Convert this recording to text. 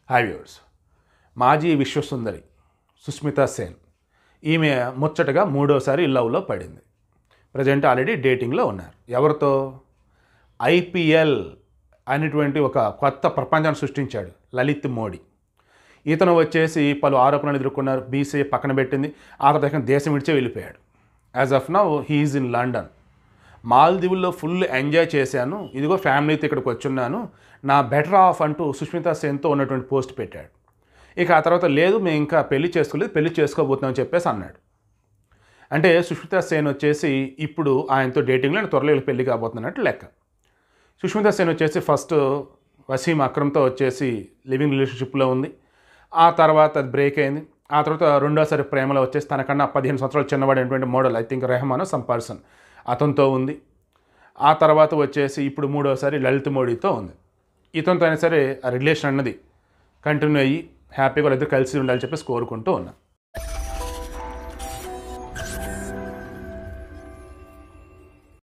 hi viewers మాజీ విశ్వసుందరి సుస్మితా సేన్ ఈమె ముచ్చటగా మూడోసారి లవ్లో పడింది ప్రజెంట్ ఆల్రెడీ డేటింగ్లో ఉన్నారు ఎవరితో ఐపీఎల్ అనేటువంటి ఒక కొత్త ప్రపంచాన్ని సృష్టించాడు లలిత్ మోడీ ఇతను వచ్చేసి పలు ఆరోపణలు ఎదుర్కొన్నారు బీసీ పక్కన పెట్టింది ఆ తర్వాత దేశం విడిచే వెళ్ళిపోయాడు as of now he's in London మాల్దీవుల్లో ఫుల్ ఎంజాయ్ చేశాను ఇదిగో ఫ్యామిలీతో ఇక్కడికి వచ్చున్నాను నా బెటర్ ఆఫ్ అంటూ సుష్మితా సేన్తో ఉన్నటువంటి పోస్ట్ పెట్టాడు ఇక ఆ తర్వాత లేదు మేము ఇంకా పెళ్లి చేసుకోలేదు పెళ్లి చేసుకోబోతున్నామని చెప్పేసి అన్నాడు అంటే సుష్మితా సేన్ వచ్చేసి ఇప్పుడు ఆయనతో డేటింగ్లో నేను త్వరలో వీళ్ళ పెళ్లి కాబోతున్నట్టు లెక్క సుష్మితా సేన్ వచ్చేసి ఫస్ట్ వసీం అక్రమ్తో వచ్చేసి లివింగ్ రిలేషన్షిప్లో ఉంది ఆ తర్వాత అది బ్రేక్ అయింది ఆ తర్వాత రెండోసారి ప్రేమలో వచ్చేసి తనకన్నా పదిహేను సంవత్సరాలు చిన్నవాడైనటువంటి model I think Rehman some person అతనితో ఉంది ఆ తర్వాత వచ్చేసి ఇప్పుడు మూడోసారి లలిత్ మోడీతో ఉంది ఇతనితో అయినా సరే ఆ రిలేషన్ అన్నది కంటిన్యూ అయ్యి హ్యాపీగా వాళ్ళిద్దరు కలిసి ఉండాలని చెప్పేసి కోరుకుంటూ ఉన్నా